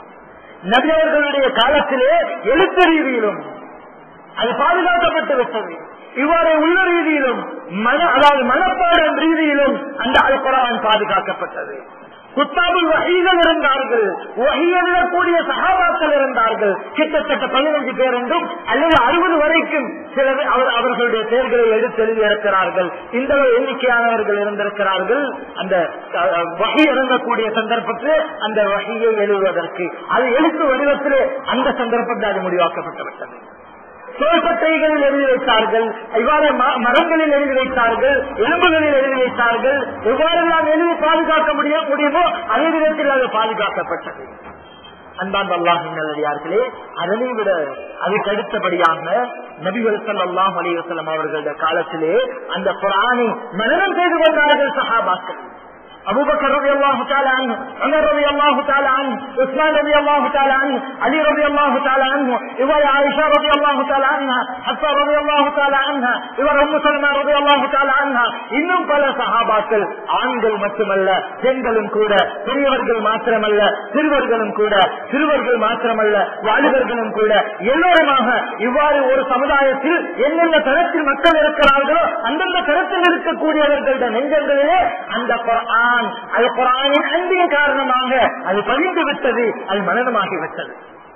நபி அவர்களுடைய காலத்திலே எழுத்து ரீதியிலும் அது பாதுகாக்கப்பட்டு விட்டது இவ்வாறு உள்ள ரீதியிலும் மன அதாவது மனப்பாடம் ரீதியிலும் அந்த அல் குர்ஆன் பாதுகாக்கப்பட்டது குத்தாபில் வகைகள் இருந்தார்கள் வகையிடக்கூடிய சகாபாக்கள் இருந்தார்கள் கிட்டத்தட்ட பதினைஞ்சு பேர் என்றும் அல்லது அறுபது வரைக்கும் சிலர் அவர் அவர்களுடைய பெயர்களை எடுத்து எழுதியிருக்கிறார்கள் இந்த எண்ணிக்கையானவர்கள் இருந்திருக்கிறார்கள் அந்த அஹ், வகை இறங்கக்கூடிய சந்தர்ப்பத்தில் அந்த வகையை எழுதுவதற்கு அது எழுத்து வடிவத்திலே அந்த சந்தர்ப்பத்தில் அது முடிவாக்கப்பட்டு தோள்பட்டைகளில் எழுதி வைத்தார்கள் இவ்வாறு ம- மரங்களில் எழுதி வைத்தார்கள் எலும்புகளில் எழுதி வைத்தார்கள் எவ்வாறெல்லாம் எழுதி பாதுகாக்க முடிய முடியுமோ அதே விதத்தில் அது பாதுகாக்கப்பட்டது அன்பான் அல்லாஹின் நல்லடியார்களே அதனை விட அதுக்கு அடுத்தபடியாக நபிகள் ஸல்லல்லாஹு அலைஹி வஸல்லம் அவர்களுடைய காலத்திலே அந்த குர்ஆனை மனனம் செய்து கொண்டார்கள் சஹாபாக்கள் அபூபக்கர் ரலியல்லாஹு தஆலா அன்ஹு உமர் ரலியல்லாஹு தஆலா அன்ஹு உஸ்மான் ரலியல்லாஹு தஆலா அன்ஹு அலி ரலியல்லாஹு தஆலா அன்ஹு இவர் ஆயிஷா ரலியல்லாஹு தஆலா அன்ஹா ஹஃபா ரலியல்லாஹு தஆலா அன்ஹா இவர் உம்மு சலமா ரலியல்லாஹு தஆலா அன்ஹா இன்னும் பல சஹாபாக்கள் ஆண்கள் மட்டுமல்ல பெண்களும் கூட பெரியவர்கள் மாத்திரமல்ல சிறுவர்களும் கூட சிறுவர்கள் மாத்திரமல்ல வாலிபர்களும் கூட எல்லோருமாக இவ்வாறு ஒரு சமுதாயத்தில் என்னென்ன தரத்தில் மக்கள் இருக்கிறார்களோ அந்தந்த தரத்தில் இருக்கக்கூடியவர்களுடைய நெஞ்சங்களிலே அந்த குர்ஆன் அது குர்ஆனின் அன்பின் காரணமாக அது பதிந்து விட்டது அது மனநமாகி விட்டது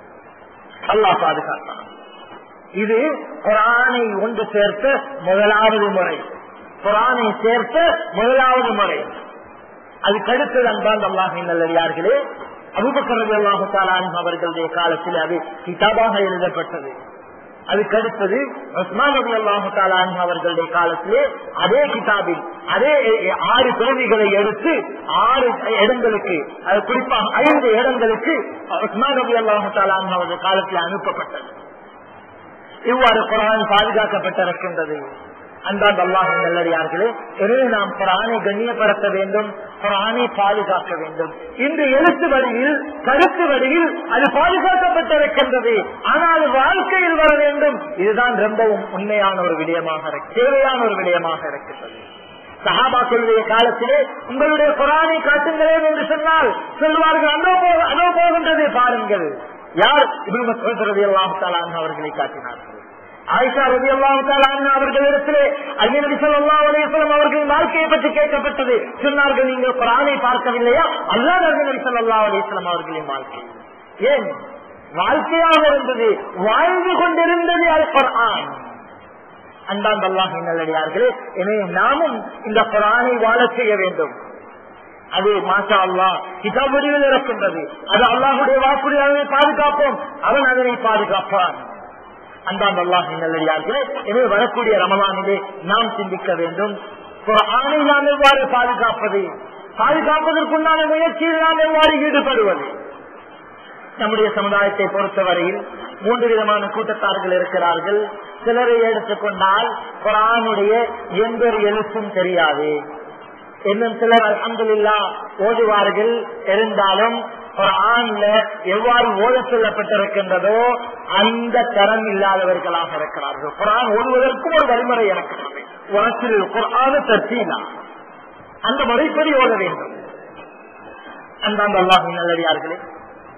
அல்லாஹ் பாதுகாத்தான் இது குரானை ஒன்று சேர்த்த முதலாவது முறை குரானை சேர்த்த முதலாவது முறை அதுக்கு அடுத்தது அன்பான் அல்லாஹின் நல்லடியார்களே அபுபக்கரது அல்லாஹு தாலான் அவர்களுடைய காலத்தில் அது கிதாபாக எழுதப்பட்டது அதுக்கு அடுத்தது உஸ்மான் ரபி அல்லாஹு தாலான் அவர்களுடைய காலத்திலே அதே கிதாபில் அதே எ- ஆறு பிரதிகளை எடுத்து ஆறு இடங்களுக்கு அது குறிப்பாக ஐந்து இடங்களுக்கு உஸ்மான் ரபி அல்லாஹு தாலான் அவர்கள் காலத்தில் அனுப்பப்பட்டது இவ்வாறு குரான் பாதுகாக்கப்பட்டிருக்கின்றது அன்பான் அல்லாஹ் நல்லடியார்களே எனவே நாம் குரானை கண்ணியப்படுத்த வேண்டும் குரானை பாதுகாக்க வேண்டும் இந்த எழுத்து வடிவில் கருத்து வடிவில் அது பாதுகாக்கப்பட்டிருக்கின்றது ஆனால் வாழ்க்கையில் வர வேண்டும் இதுதான் ரொம்பவும் உண்மையான ஒரு விடயமாக இருக்கு தேவையான ஒரு விடயமாக இருக்கின்றது சஹாபாக்களுடைய காலத்திலே உங்களுடைய குரானை காட்டுங்களேன் என்று சொன்னால் சொல்வார்கள் அதோ போ- அதோ போகின்றது பாருங்கள் யார் இப்னு மஸ்ஊத் ரலியல்லாஹு தஆலா அன்ஹு அவர்களை காட்டினார்கள் ஆயிஷா ரலியல்லாஹு தஆலா அன்ஹா அவர்களிடத்திலே அன்னை நபி ஸல்லல்லாஹு அலைஹி வஸல்லம் அவர்களின் வாழ்க்கையை பற்றி கேட்கப்பட்டது சொன்னார்கள் நீங்கள் குரானை பார்க்கவில்லையா அல்லாஹ் நபி நபி ஸல்லல்லாஹு அலைஹி வஸல்லம் அவர்களின் வாழ்க்கை ஏன் வாழ்க்கையாக இருந்தது வாழ்ந்து கொண்டிருந்தது அல் குர்ஆன் அன்பான் அல்லாஹ் நல்லடியார்களே எனவே நாமும் இந்த குரானை வாழச் செய்ய வேண்டும் அது மாஷா அல்லாஹ் கிதாப் வடிவில் இருக்கின்றது அது அல்லாஹுடைய வாக்குறுதி அதனை பாதுகாப்போம் அவன் அதனை பாதுகாப்பான் அன்பான் அல்லாஹ் நல்லடியார்களே எனவே வரக்கூடிய ரமலானிலே நாம் சிந்திக்க வேண்டும் குரானை நாம் எவ்வாறு பாதுகாப்பது பாதுகாப்பதற்குண்டான முயற்சியில் நாம் எவ்வாறு ஈடுபடுவது நம்முடைய சமுதாயத்தை பொறுத்தவரையில் மூன்று விதமான கூட்டத்தார்கள் இருக்கிறார்கள் சிலரை எடுத்துக்கொண்டால் குரானுடைய எந்த ஒரு எழுத்தும் தெரியாது இன்னும் சிலர் அல்ஹம்துலில்லா ஓதுவார்கள் இருந்தாலும் குரான்ல எவ்வாறு ஓத சொல்லப்பட்டிருக்கின்றதோ அந்த தரம் இல்லாதவர்களாக இருக்கிறார்கள் குரான் ஓடுவதற்கும் ஒரு வழிமுறை இருக்கிறது உனக்கு குரான தர்த்தீனா அந்த முறைப்படி ஓத வேண்டும் அந்தாந்த அல்லாஹின் நல்லடியார்களே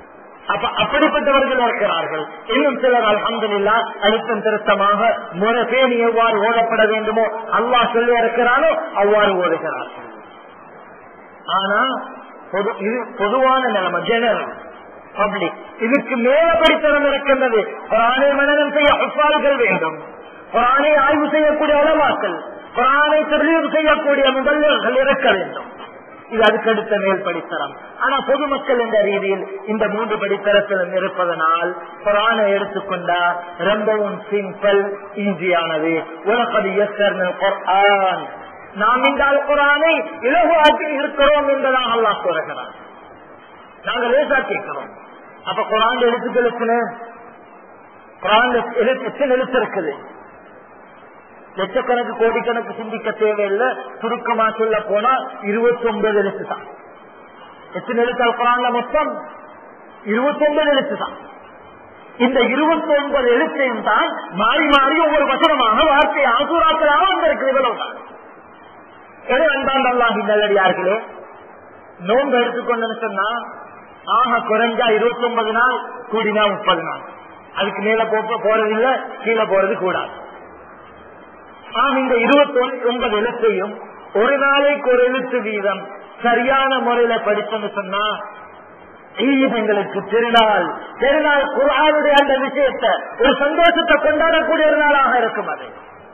அப்ப அப்படிப்பட்டவர்கள் இருக்கிறார்கள் இன்னும் சிலர் அலமதுல்லா அழுத்தம் திருத்தமாக முறை பேணி எவ்வாறு ஓடப்பட வேண்டுமோ அல்லாஹ் சொல்லி இருக்கிறானோ அவ்வாறு ஓடுகிறார்கள் ஆனா பொது இது பொதுவான நிலைமை ஜெனரல் பப்ளிக் இதுக்கு மேல படித்தனம் இருக்கின்றது குரானை மனநம் செய்ய அப்பால்கள் வேண்டும் குரானை ஆய்வு செய்யக்கூடிய உலமாக்கள் குரானை தெளிவு செய்யக்கூடிய முதல்வர்கள் இருக்க வேண்டும் இது அதுக்கடுத்த மேல் படித்தரம் ஆனா பொதுமக்கள் என்ற ரீதியில் இந்த மூன்று படித்தரத்திலும் இருப்பதனால் குரானை எடுத்துக்கொண்டா ரொம்பவும் சிம்பிள் ஈஸியானது உலகது குரான் நாம் இந்த குரானை இலகுவாக்கி இருக்கிறோம் என்பதாக அல்லாஹ் கூறுகிறார் நாங்க லேசா கேட்கிறோம் அப்ப குரான் எழுத்துக்களுக்குன்னு குரான் எத்தனை எழுத்து இருக்குது லட்சக்கணக்கு கோடிக்கணக்கு சிந்திக்க தேவையில்லை சுருக்கமா சொல்ல போனா இருபத்தி ஒன்பது எழுத்து தான் எத்தனை எழுத்து குரான்ல மொத்தம் இருபத்தி ஒன்பது எழுத்து தான் இந்த இருபத்தி ஒன்பது எழுத்தையும் தான் மாறி மாறி ஒவ்வொரு வசனமாக வார்த்தை ஆசூராக்களாக வந்திருக்கு இவ்வளவுதான் எது அன்பான் அல்லாஹி நல்லடியார்களே நோன்பு எடுத்துக்கொண்டு சொன்னா ஆக குறைஞ்சா இருபத்தி ஒன்பது நாள் கூடினா முப்பது நாள் அதுக்கு மேல போறதில்லை கீழே போறது கூடாது ஆம் இந்த இருபத்தி ஒன்பது எழுத்தையும் ஒரு நாளைக்கு ஒரு எழுத்து வீதம் சரியான முறையில படிச்சோம்னு சொன்னா ஈத் எங்களுக்கு திருநாள் திருநாள் குரானுடைய அந்த விஷயத்தை ஒரு சந்தோஷத்தை கொண்டாடக்கூடிய ஒரு நாளாக இருக்கும் அது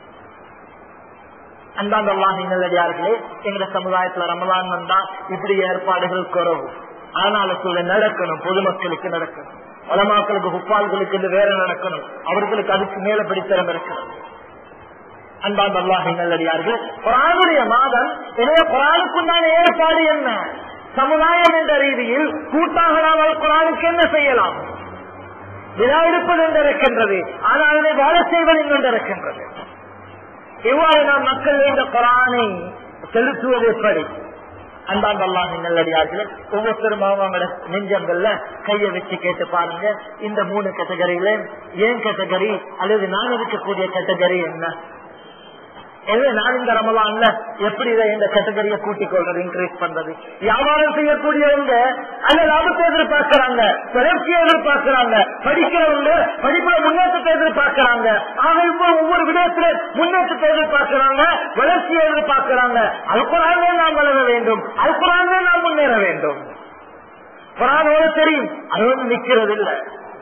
அந்தாந்த அல்லாஹ் நல்லடியார்களே எங்க சமுதாயத்துல ரமலான் வந்தா இப்படி ஏற்பாடுகள் குறவு அதனால சொல்ல நடக்கணும் பொதுமக்களுக்கு நடக்கணும் வளமாக்களுக்கு குப்பால்களுக்கு இது வேற நடக்கணும் அவர்களுக்கு அதுக்கு மேல படித்தரம் இருக்கணும் அன்பாந்த அல்லாஹ் நல்லடியார்கள் குரானுடைய மாதம் எனவே குரானுக்குண்டான ஏற்பாடு என்ன சமுதாயம் என்ற ரீதியில் கூட்டாக நாம் குரானுக்கு என்ன செய்யலாம் விழா எடுப்பது என்று இருக்கின்றது ஆனால் அதை வாழ செய்வது என்று இருக்கின்றது இவ்வாறு நாம் மக்கள் இந்த குரானை செலுத்துவது எப்படி அன்பாந்த அல்லாஹ் நல்லடியார்களே ஒவ்வொருத்தரும் அவங்களோட நெஞ்சங்கள்ல கையை வச்சு கேட்டு பாருங்க இந்த மூணு கேட்டகரியில ஏன் கேட்டகரி அல்லது நான் இருக்கக்கூடிய கேட்டகரி என்ன எனவே நான் இந்த ரமலான்ல எப்படி இதை இந்த கேட்டகரியை கூட்டிக் கொள்றது இன்க்ரீஸ் பண்றது வியாபாரம் செய்யக்கூடியவங்க அல்ல லாபத்தை எதிர்பார்க்கிறாங்க வளர்ச்சியை எதிர்பார்க்கிறாங்க படிக்கிறவங்க படிப்புல முன்னேற்றத்தை எதிர்பார்க்கிறாங்க ஆக இப்போ ஒவ்வொரு விடயத்துல முன்னேற்றத்தை எதிர்பார்க்கிறாங்க வளர்ச்சியை எதிர்பார்க்கிறாங்க அல்குரானே நாம் வளர வேண்டும் அல்குரானே நாம் முன்னேற வேண்டும் குரானோட தெரியும் அதோடு நிக்கிறது இல்லை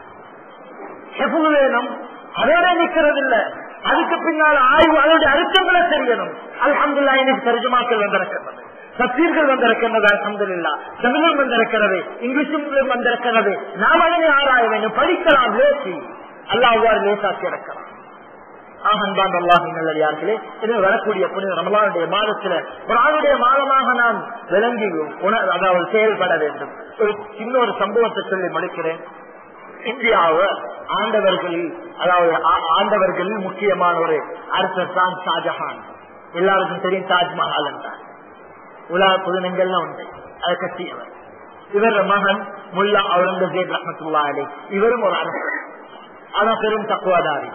வேணும் அதோட நிக்கிறது இல்லை அதுக்கு பின்னால் ஆய்வு அதனுடைய அழுத்தங்களை தெரியணும் அல்ஹம்துல்லா எனக்கு தர்ஜமாக்கள் வந்திருக்கிறது தத்தீர்கள் வந்திருக்கின்றது அல்ஹம்துல்லா தமிழும் வந்திருக்கிறது இங்கிலீஷும் வந்திருக்கிறது நாம் அதனை ஆராய வேண்டும் படிக்கலாம் லேசி அல்லா அவ்வாறு லேசாக்கி இருக்கிறான் ஆகன்பான் அல்லாஹி நல்லடியார்களே எனவே வரக்கூடிய புனித ரமலானுடைய மாதத்துல குரானுடைய மாதமாக நாம் விளங்கி அதாவது செயல்பட வேண்டும் ஒரு சின்ன ஒரு சம்பவத்தை சொல்லி முடிக்கிறேன் இந்தியாவை ஆண்டவர்களில் அதாவது ஆண்டவர்களில் முக்கியமான ஒரு அரசர் தான் ஷாஜஹான் எல்லாருக்கும் தெரியும் தாஜ்மஹால் என்றார் உலக புதுநெங்கள்ல உண்டு அதை கட்டியவர் இவர் மகன் முல்லா அவுரங்கசீப் ரஹமத்துல்லா அலி இவரும் ஒரு அரசர் ஆனா பெரும் தக்குவாதாரி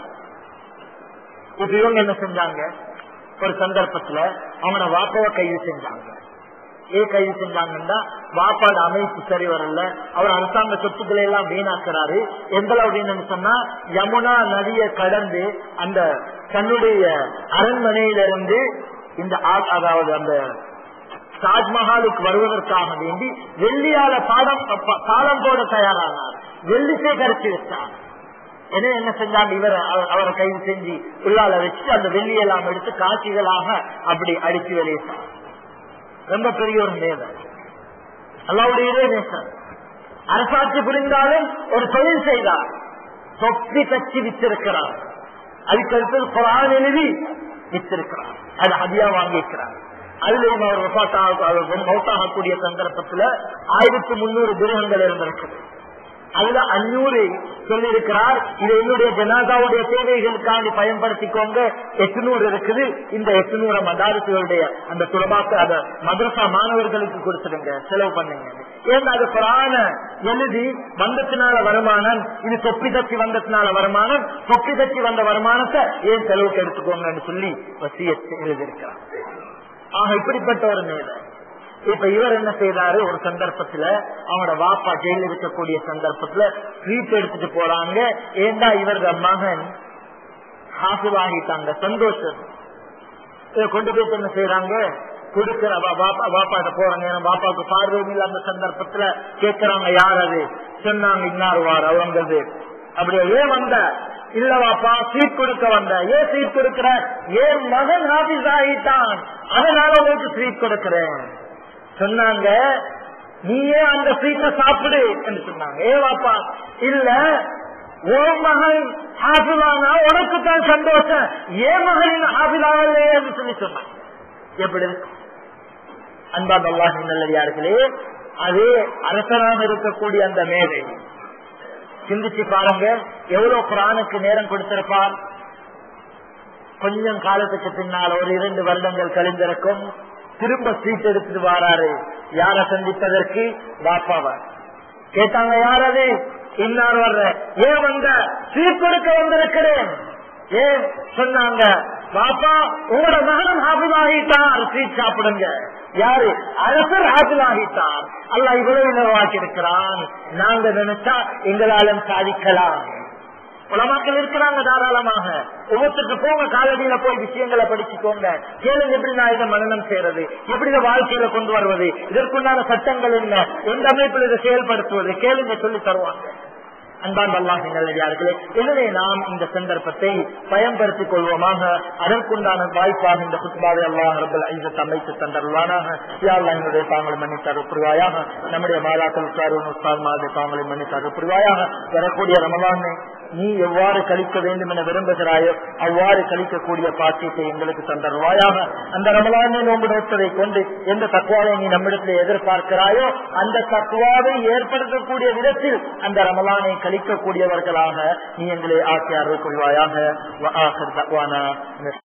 இப்ப இவங்க என்ன செஞ்சாங்க ஒரு சந்தர்ப்பத்துல அவனை வாப்பவ கைது செஞ்சாங்க ஏன் கைது செஞ்சாங்கன்னா வாப்பாடு அமைப்பு சரி வரல அவர் அரசாங்க சொத்துக்களை எல்லாம் வீணாக்குறாரு எந்த அளவு சொன்னா யமுனா நதியை கடந்து அந்த தன்னுடைய அரண்மனையிலிருந்து இந்த அதாவது அந்த தாஜ்மஹாலுக்கு வருவதற்காக வேண்டி வெள்ளியால பாடம் பாலம் போட தயாரானார் வெள்ளி சேகரிச்சு வச்சார் எனவே என்ன செஞ்சாங்க இவர் அவரை கைது செஞ்சு உள்ளால வச்சு அந்த வெள்ளியெல்லாம் எடுத்து காட்சிகளாக அப்படி அடிச்சு வெளியிட்டார் ரொம்ப பெரிய ஒரு நேதர் அல்லாவுடைய நேசர் அரசாட்சி புரிந்தாலும் ஒரு தொழில் செய்தார் தொப்பி தச்சு வித்திருக்கிறார் அதுக்கு அடுத்தது குரான் எழுதி வித்திருக்கிறார் அது ஹதியா வாங்கியிருக்கிறார் அதுலயும் அவர் மௌத்தாகக்கூடிய சந்தர்ப்பத்துல ஆயிரத்தி முன்னூறு கிரகங்கள் இருந்திருக்குது அதுல அஞ்சூறு சொல்லியிருக்கிறார் இது என்னுடைய ஜனாதாவுடைய தேவைகளுக்காண்டி பயன்படுத்திக்கோங்க எட்டுநூறு இருக்குது இந்த எட்டுநூறு மதாரசுகளுடைய அந்த சுலபாக்க அந்த மதரசா மாணவர்களுக்கு கொடுத்துடுங்க செலவு பண்ணுங்க ஏன்னா அது புராண எழுதி வந்தத்தினால வருமானம் இது தொப்பி தச்சி வந்தத்தினால வருமானம் தொப்பி தச்சி வந்த வருமானத்தை ஏன் செலவுக்கு எடுத்துக்கோங்கன்னு சொல்லி வசிய எழுதியிருக்கிறார் ஆக இப்படிப்பட்ட ஒரு மேதை இப்ப இவர் என்ன செய்யறாரு ஒரு சந்தர்ப்பத்துல அவனோட வாப்பா ஜெயில இருக்கக்கூடிய சந்தர்ப்பத்துல ஸ்வீட் எடுத்துட்டு போறாங்க ஏண்டா இவரது மகன் ஹாசிவாகிட்டாங்க சந்தோஷம் இதை கொண்டு போயிட்டு என்ன செய்யறாங்க கொடுக்கிற பாப்பா பாப்பாட்ட போற நேரம் பாப்பாவுக்கு பார்வையும் இல்ல அந்த சந்தர்ப்பத்துல கேட்கிறாங்க யார் அது சொன்னாங்க இன்னாருவார் அவுரங்கசீப் அப்படியே ஏன் வந்த இல்ல வாப்பா சீட் கொடுக்க வந்த ஏன் சீட் கொடுக்கிற ஏன் மகன் ஹாபிஸ் ஆகிட்டான் அதனால உங்களுக்கு சீட் கொடுக்கிறேன் சொன்னாங்க நீயே அந்த சீட்டை சாப்பிடு என்று சொன்னாங்க ஏ வாப்பா இல்ல ஓ மகன் ஹாபிலானா உனக்கு தான் சந்தோஷம் ஏன் மகன் ஹாபிலாகலையே என்று சொல்லி சொன்னான் எப்படி அன்பான் அல்லாஹ் நல்லடியார்களே அது அரசனாக இருக்கக்கூடிய அந்த மேதை சிந்திச்சு பாருங்க எவ்வளவு குரானுக்கு நேரம் கொடுத்திருப்பார் கொஞ்சம் காலத்துக்கு பின்னால் ஒரு இரண்டு வருடங்கள் கழிந்திருக்கும் திரும்ப சீட் எடுத்துட்டு வாராரு யார சந்திப்பதற்கு பாப்பாவ கேட்டாங்க யார் அது இன்னார் வர்ற ஏன் வந்த சீட் கொடுக்க வந்திருக்கிறேன் ஏன் சொன்னாங்க பாப்பா உங்களோட மகனும் ஹாபிலாகிட்டார் சீட் சாப்பிடுங்க யாரு அரசர் ஹாபிலாகிட்டார் அல்ல இவ்வளவு நிர்வாகி இருக்கிறான் நாங்க நினைச்சா எங்களாலும் சாதிக்கலாம் உலமாக்கள் இருக்கிறாங்க தாராளமாக ஒவ்வொருத்தருக்கு போங்க காலடியில போய் விஷயங்களை படிச்சுக்கோங்க கேளுங்க எப்படி நான் இதை மனநம் செய்யறது எப்படி இதை வாழ்க்கையில கொண்டு வருவது இதற்குண்டான சட்டங்கள் என்ன எந்த அமைப்பில் இதை செயல்படுத்துவது கேளுங்க சொல்லி தருவாங்க அன்பான் அல்லாஹ் நல்லடியார்களே எனவே நாம் இந்த சந்தர்ப்பத்தை பயன்படுத்திக் கொள்வோமாக அதற்குண்டான வாய்ப்பாக இந்த குத்பாவை அல்லாஹ் ரபுல் ஐசத் அமைத்து தந்தருவானாக யாழ்லா என்னுடைய தாங்களை மன்னித்தாரு புரிவாயாக நம்முடைய மாலாக்கள் சாரூன் உஸ்தாத் மாதிரி தாங்களை மன்னித்தாரு புரிவாயாக வரக்கூடிய ரமலானை நீ எவ்வாறு கழிக்க வேண்டும் என விரும்புகிறாயோ அவ்வாறு கழிக்கக்கூடிய பாக்கியத்தை எங்களுக்கு தந்தருவாயாக அந்த ரமலானை நோம்பு நோட்டதை கொண்டு எந்த தக்குவாவை நீ நம்மிடத்தில் எதிர்பார்க்கிறாயோ அந்த தக்குவாவை ஏற்படுத்தக்கூடிய விதத்தில் அந்த ரமலானை கழிக்கக்கூடியவர்களாக நீ எங்களை ஆக்கியார்கள் கொள்வாயாக